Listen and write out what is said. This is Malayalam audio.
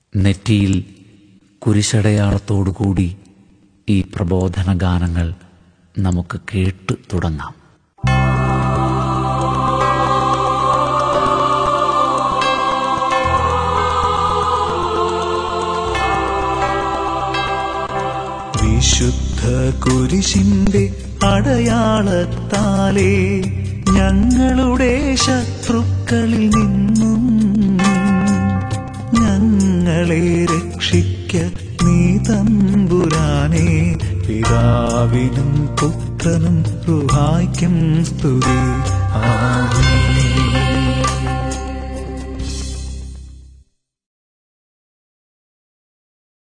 നെറ്റിയിൽ കുരിശടയാളത്തോടുകൂടി ഈ പ്രബോധന ഗാനങ്ങൾ നമുക്ക് കേട്ടു തുടങ്ങാം വിശുദ്ധ കുരിശിന്റെ അടയാളത്താലേ ഞങ്ങളുടെ ശത്രുക്കളിൽ നിന്നും ഞങ്ങളെ രക്ഷിക്ക നീ തമ്പുരാനെ പിതാവിനും പുത്രനും റുഹായ്ക്കും സ്തുതി ആമേൻ